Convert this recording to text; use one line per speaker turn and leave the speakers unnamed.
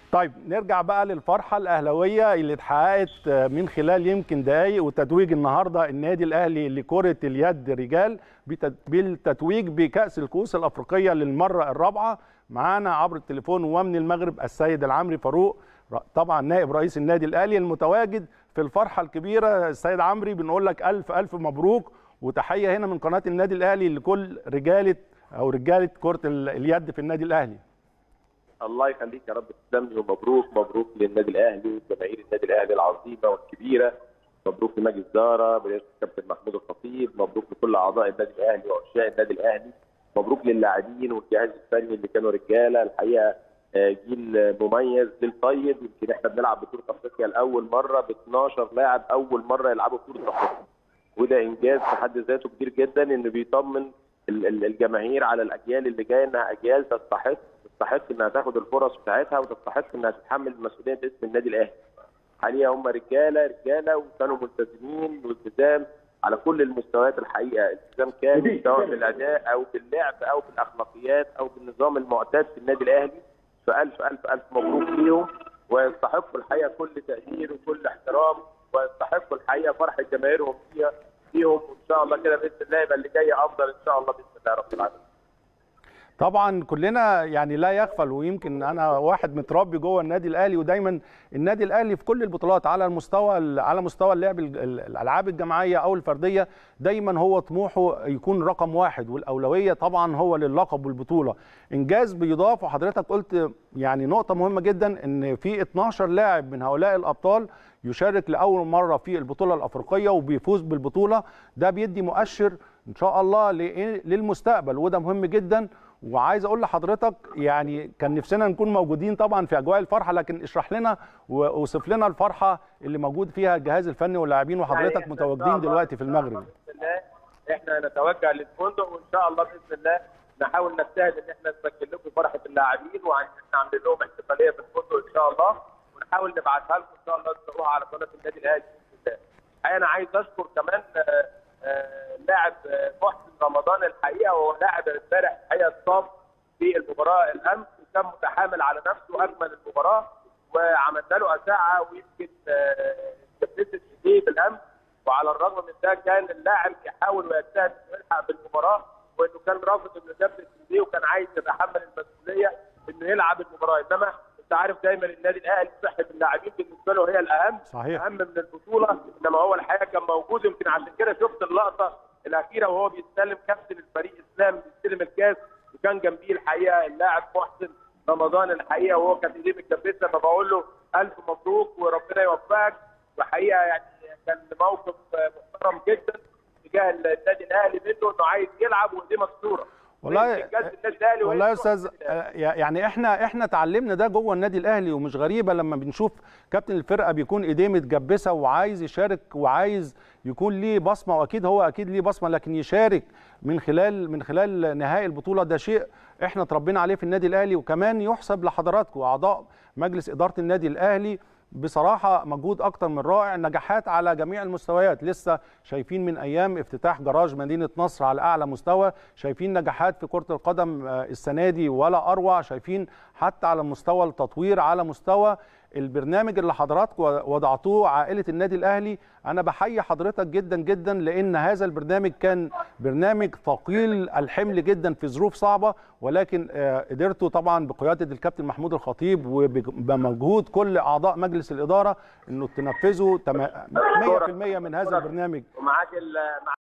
طيب نرجع بقى للفرحه الاهلاويه اللي اتحققت من خلال يمكن دقائق وتتويج النهارده النادي الاهلي لكره اليد رجال بالتتويج بكاس الكؤوس الافريقيه للمره الرابعه معانا عبر التليفون ومن المغرب السيد العمري فاروق طبعا نائب رئيس النادي الاهلي المتواجد في الفرحه الكبيره السيد عمري بنقول لك الف الف مبروك وتحيه هنا من قناه النادي الاهلي لكل رجاله او رجاله كره اليد في النادي الاهلي
الله يخليك يا رب تسلم لي ومبروك مبروك للنادي الاهلي وجماهير النادي الاهلي العظيمه والكبيره مبروك لمجلس الاداره برئاسه الكابتن محمود الخطيب مبروك لكل اعضاء النادي الاهلي وعشاق النادي الاهلي مبروك للاعبين والجهاز الفني اللي كانوا رجاله الحقيقه جيل مميز جيل طيب يمكن احنا بنلعب بطوله افريقيا لاول مره ب 12 لاعب اول مره يلعبوا بطوله افريقيا وده انجاز في حد ذاته كبير جدا انه بيطمن الجماهير على الاجيال اللي جايه انها اجيال تستحق تستحق انها تاخد الفرص بتاعتها وتستحق انها تتحمل مسؤوليه اسم النادي الاهلي. حاليا هم رجاله رجاله وكانوا ملتزمين والتزام على كل المستويات الحقيقه، التزام كامل سواء بالاداء او باللعب او بالاخلاقيات او بالنظام المعتاد في النادي الاهلي. فالف الف الف مبروك ليهم ويستحقوا الحقيقه كل تقدير وكل احترام ويستحقوا الحقيقه فرحه جماهيرهم فيها فيهم وان شاء الله كده باذن الله يبقى اللي جاي افضل ان شاء الله باذن الله رب العالمين.
طبعا كلنا يعني لا يغفل ويمكن انا واحد متربي جوه النادي الاهلي ودايما النادي الاهلي في كل البطولات على المستوى على مستوى اللعب الالعاب الجماعيه او الفرديه دايما هو طموحه يكون رقم واحد والاولويه طبعا هو للقب والبطوله انجاز بيضاف وحضرتك قلت يعني نقطه مهمه جدا ان في 12 لاعب من هؤلاء الابطال يشارك لاول مره في البطوله الافريقيه وبيفوز بالبطوله ده بيدي مؤشر ان شاء الله للمستقبل وده مهم جدا وعايز اقول لحضرتك يعني كان نفسنا نكون موجودين طبعا في اجواء الفرحه لكن اشرح لنا واوصف لنا الفرحه اللي موجود فيها الجهاز الفني واللاعبين وحضرتك يعني متواجدين دلوقتي في المغرب
باذن الله احنا نتوجه للفندق وان شاء الله باذن الله نحاول نجتهد ان احنا نسجل لكم فرحه اللاعبين ونعمل لهم احتفاليه في الفندق ان شاء الله ونحاول نبعتها لكم ان شاء الله تروحوا على قناه النادي الاهلي باذن الله. انا عايز اشكر كمان لاعب محسن رمضان الحقيقه وهو لاعب امبارح الحقيقه اتصاب في المباراه الامس وكان متحامل على نفسه اجمل المباراه وعملنا له اشعه ويمكن جبست ايديه بالامس وعلى الرغم من ده كان اللاعب يحاول ويجتهد انه يلحق بالمباراه وانه كان رافض انه يجبس ايديه وكان عايز يتحمل المسؤوليه انه يلعب المباراه انما انت عارف دايما النادي الاهلي صحه اللاعبين بالنسبه له هي الاهم
صحيح.
اهم من البطوله انما هو الحقيقه كان موجود يمكن عشان كده شفت اللقطه الاخيره وهو بيستلم كابتن الفريق اسلام بيستلم الكاس وكان جنبيه الحقيقه اللاعب محسن رمضان الحقيقه وهو كان ايديه متكبسه فبقول له الف مبروك وربنا يوفقك وحقيقه يعني كان موقف محترم جدا تجاه النادي الاهلي منه انه عايز يلعب وايديه مكسوره
والله والله يا استاذ يعني احنا احنا اتعلمنا ده جوه النادي الاهلي ومش غريبه لما بنشوف كابتن الفرقه بيكون ايديه متجبسه وعايز يشارك وعايز يكون ليه بصمه واكيد هو اكيد ليه بصمه لكن يشارك من خلال من خلال نهائي البطوله ده شيء احنا اتربينا عليه في النادي الاهلي وكمان يحسب لحضراتكم اعضاء مجلس اداره النادي الاهلي بصراحة مجهود أكتر من رائع نجاحات على جميع المستويات لسه شايفين من أيام افتتاح جراج مدينة نصر على أعلى مستوى شايفين نجاحات في كرة القدم السنة دي ولا أروع شايفين حتى على مستوى التطوير على مستوى البرنامج اللي حضراتكم وضعتوه عائله النادي الاهلي انا بحيي حضرتك جدا جدا لان هذا البرنامج كان برنامج ثقيل الحمل جدا في ظروف صعبه ولكن قدرتوا طبعا بقياده الكابتن محمود الخطيب وبمجهود كل اعضاء مجلس الاداره انه تنفذوا 100% من هذا البرنامج
ومعاك